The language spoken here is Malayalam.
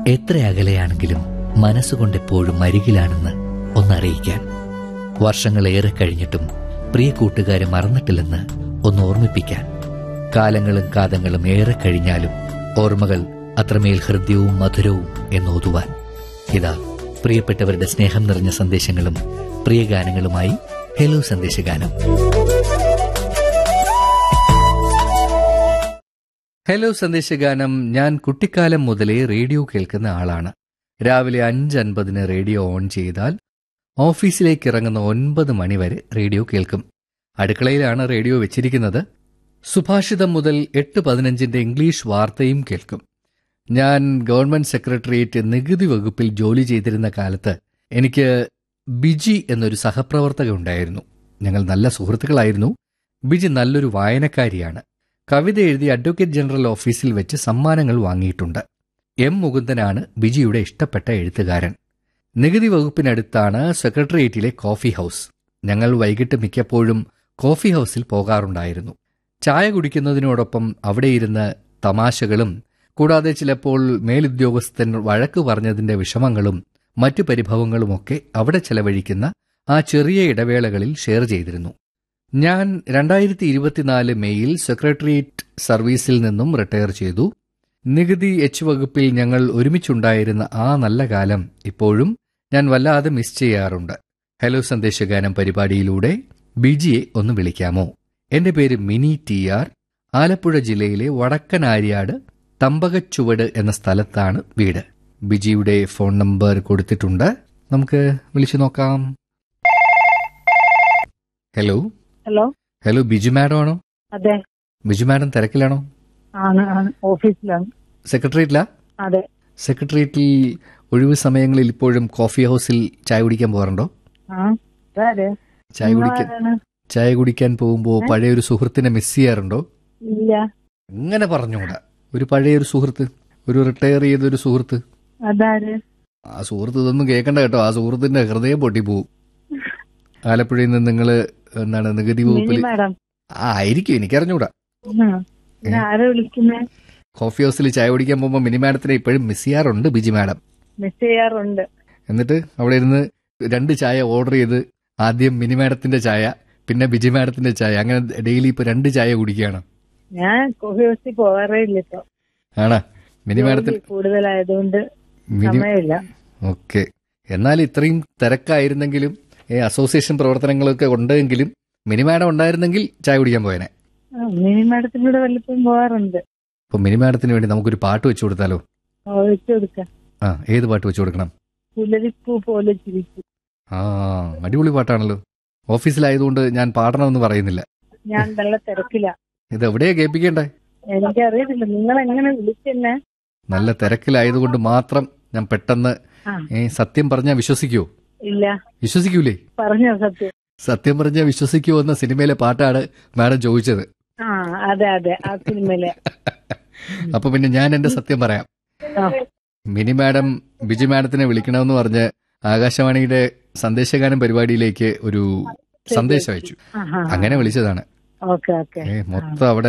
എത്ര അകലെയാണെങ്കിലും മനസ്സുകൊണ്ട് എപ്പോഴും അരികിലാണെന്ന് ഒന്നറിയിക്കാൻ വർഷങ്ങളേറെ കഴിഞ്ഞിട്ടും പ്രിയ കൂട്ടുകാരെ മറന്നിട്ടില്ലെന്ന് ഒന്ന് ഓർമ്മിപ്പിക്കാൻ കാലങ്ങളും കാതങ്ങളും ഏറെ കഴിഞ്ഞാലും ഓർമ്മകൾ അത്രമേൽ ഹൃദ്യവും മധുരവും എന്നോതുവാൻ ഇതാ പ്രിയപ്പെട്ടവരുടെ സ്നേഹം നിറഞ്ഞ സന്ദേശങ്ങളും പ്രിയ ഗാനങ്ങളുമായി ഹലോ സന്ദേശഗാനം ഹലോ സന്ദേശഗാനം ഞാൻ കുട്ടിക്കാലം മുതലേ റേഡിയോ കേൾക്കുന്ന ആളാണ് രാവിലെ അഞ്ച് അൻപതിന് റേഡിയോ ഓൺ ചെയ്താൽ ഓഫീസിലേക്ക് ഇറങ്ങുന്ന ഒൻപത് മണിവരെ റേഡിയോ കേൾക്കും അടുക്കളയിലാണ് റേഡിയോ വെച്ചിരിക്കുന്നത് സുഭാഷിതം മുതൽ എട്ട് പതിനഞ്ചിന്റെ ഇംഗ്ലീഷ് വാർത്തയും കേൾക്കും ഞാൻ ഗവൺമെന്റ് സെക്രട്ടേറിയറ്റ് നികുതി വകുപ്പിൽ ജോലി ചെയ്തിരുന്ന കാലത്ത് എനിക്ക് ബിജി എന്നൊരു സഹപ്രവർത്തക ഉണ്ടായിരുന്നു ഞങ്ങൾ നല്ല സുഹൃത്തുക്കളായിരുന്നു ബിജി നല്ലൊരു വായനക്കാരിയാണ് കവിത എഴുതി അഡ്വക്കേറ്റ് ജനറൽ ഓഫീസിൽ വെച്ച് സമ്മാനങ്ങൾ വാങ്ങിയിട്ടുണ്ട് എം മുകുന്ദനാണ് ബിജിയുടെ ഇഷ്ടപ്പെട്ട എഴുത്തുകാരൻ നികുതി വകുപ്പിനടുത്താണ് സെക്രട്ടേറിയറ്റിലെ കോഫി ഹൗസ് ഞങ്ങൾ വൈകിട്ട് മിക്കപ്പോഴും കോഫി ഹൗസിൽ പോകാറുണ്ടായിരുന്നു ചായ കുടിക്കുന്നതിനോടൊപ്പം അവിടെ ഇരുന്ന് തമാശകളും കൂടാതെ ചിലപ്പോൾ മേലുദ്യോഗസ്ഥൻ വഴക്ക് പറഞ്ഞതിന്റെ വിഷമങ്ങളും മറ്റു പരിഭവങ്ങളുമൊക്കെ അവിടെ ചെലവഴിക്കുന്ന ആ ചെറിയ ഇടവേളകളിൽ ഷെയർ ചെയ്തിരുന്നു ഞാൻ രണ്ടായിരത്തി ഇരുപത്തിനാല് മെയ്യിൽ സെക്രട്ടേറിയറ്റ് സർവീസിൽ നിന്നും റിട്ടയർ ചെയ്തു നികുതി എച്ച് വകുപ്പിൽ ഞങ്ങൾ ഒരുമിച്ചുണ്ടായിരുന്ന ആ നല്ല കാലം ഇപ്പോഴും ഞാൻ വല്ലാതെ മിസ് ചെയ്യാറുണ്ട് ഹലോ സന്ദേശഗാനം പരിപാടിയിലൂടെ ബിജിയെ ഒന്ന് വിളിക്കാമോ എന്റെ പേര് മിനി ടി ആർ ആലപ്പുഴ ജില്ലയിലെ വടക്കനാര്യാട് തമ്പകച്ചുവട് എന്ന സ്ഥലത്താണ് വീട് ബിജിയുടെ ഫോൺ നമ്പർ കൊടുത്തിട്ടുണ്ട് നമുക്ക് വിളിച്ചു നോക്കാം hello hello hello Biju madam ആണോ അതെ ബിജു മാഡം തിരക്കിലാണോ ആണ് ആണ് ഓഫീസിലാണ് സെക്രട്ടേറിയറ്റിലാ അതെ സെക്രട്ടേറിയറ്റിൽ ഒഴിവ് സമയങ്ങളിൽ ഇപ്പോഴും കോഫി ഹൗസിൽ ചായ കുടിക്കാൻ പോകാറുണ്ടോ ആ ഇതാര്? ചായ കുടിക്കാൻ നിങ്ങളാരാണ്? ചായ കുടിക്കാൻ പോകുമ്പോൾ പഴയ ഒരു സുഹൃത്തിനെ മിസ് ചെയ്യാറുണ്ടോ ഇല്ല അങ്ങനെ പറഞ്ഞുകൂടാ ഒരു പഴയ ഒരു സുഹൃത്ത് ഒരു റിട്ടയർ ചെയ്ത ഒരു സുഹൃത്ത് അതാര് ആ സുഹൃത്ത് ഇതൊന്നും കേൾക്കണ്ട കേട്ടോ ആ സുഹൃത്തിന്റെ ഹൃദയം പൊട്ടിപ്പോവും ആലപ്പുഴയിൽ നിന്ന് നിങ്ങൾ എന്താണ് നികുതി മിനി വകുപ്പിൽ മാഡം ആ ആയിരിക്കും എനിക്കറിഞ്ഞൂടാ ഉം. പിന്നെ ആരെ വിളിക്കുന്നേ കോഫി ഹൗസിൽ ചായ കുടിക്കാൻ പോകുമ്പോൾ മിനി മാഡത്തിനെ ഇപ്പോഴും മിസ് ചെയ്യാറുണ്ട് ബിജി മാഡം മിസ് ചെയ്യാറുണ്ട് എന്നിട്ട് അവിടെ ഇരുന്ന് രണ്ട് ചായ ഓർഡർ ചെയ്ത് ആദ്യം മിനി മാഡത്തിന്റെ ചായ പിന്നെ ബിജി മാഡത്തിന്റെ ചായ അങ്ങനെ ഡെയിലി ഇപ്പൊ രണ്ട് ചായ കുടിക്കുകയാണ് ഞാൻ കോഫി ഹൗസിൽ പോകാറേ ഇല്ല ഇപ്പൊ ആണാ മിനി മാഡത്തിന് ജോലി കൂടുതലായതുകൊണ്ട് മിനി സമയമില്ല ഓക്കെ എന്നാൽ ഇത്രയും തിരക്കായിരുന്നെങ്കിലും ഈ അസോസിയേഷൻ പ്രവർത്തനങ്ങളൊക്കെ ഉണ്ടെങ്കിലും മിനി മാഡം ഉണ്ടായിരുന്നെങ്കിൽ ചായ കുടിക്കാൻ പോയനെ ആ, മിനി മാഡത്തിലൂടെ വല്ലപ്പോഴും പോകാറുണ്ട് അപ്പൊ മിനി മാഡത്തിന് വേണ്ടി നമുക്കൊരു പാട്ട് വെച്ചു കൊടുത്താലോ ഓ, വെച്ച് കൊടുക്കാം ആ ഏത് പാട്ട് വെച്ചു കൊടുക്കണം പുലരിപ്പൂ പോലെ ചിരിക്കും ആ അടിപൊളി പാട്ടാണല്ലോ ഓഫീസിലായതുകൊണ്ട് ഞാൻ പാടണമെന്ന് പറയുന്നില്ല ഞാൻ നല്ല തിരക്കില ഇത് എവിടെയാ കേൾപ്പിക്കേണ്ടേ എനിക്കറിയത്തില്ല നിങ്ങൾ എങ്ങനെ വിളിച്ചെന്നെ നല്ല തിരക്കിലായതുകൊണ്ട് മാത്രം ഞാൻ പെട്ടെന്ന് ആ ഏ, സത്യം പറഞ്ഞാൽ വിശ്വസിക്കുവോ ഇല്ല വിശ്വസിക്കൂലേ പറഞ്ഞോ സത്യം സത്യം പറഞ്ഞാൽ വിശ്വസിക്കുവോ എന്ന സിനിമയിലെ പാട്ടാണ് മാഡം ചോദിച്ചത് ആ അതെ അതെ ആ സിനിമയിലെ അപ്പൊ പിന്നെ ഞാൻ എന്റെ സത്യം പറയാം ആ മിനി മാഡം ബിജി മാഡത്തിനെ വിളിക്കണമെന്ന് പറഞ്ഞ് ആകാശവാണിയുടെ സന്ദേശഗാനം പരിപാടിയിലേക്ക് ഒരു സന്ദേശം അയച്ചു ആഹാ. അങ്ങനെ വിളിച്ചതാണ് ഓക്കെ ഓക്കെ ഏ, മൊത്തം അവിടെ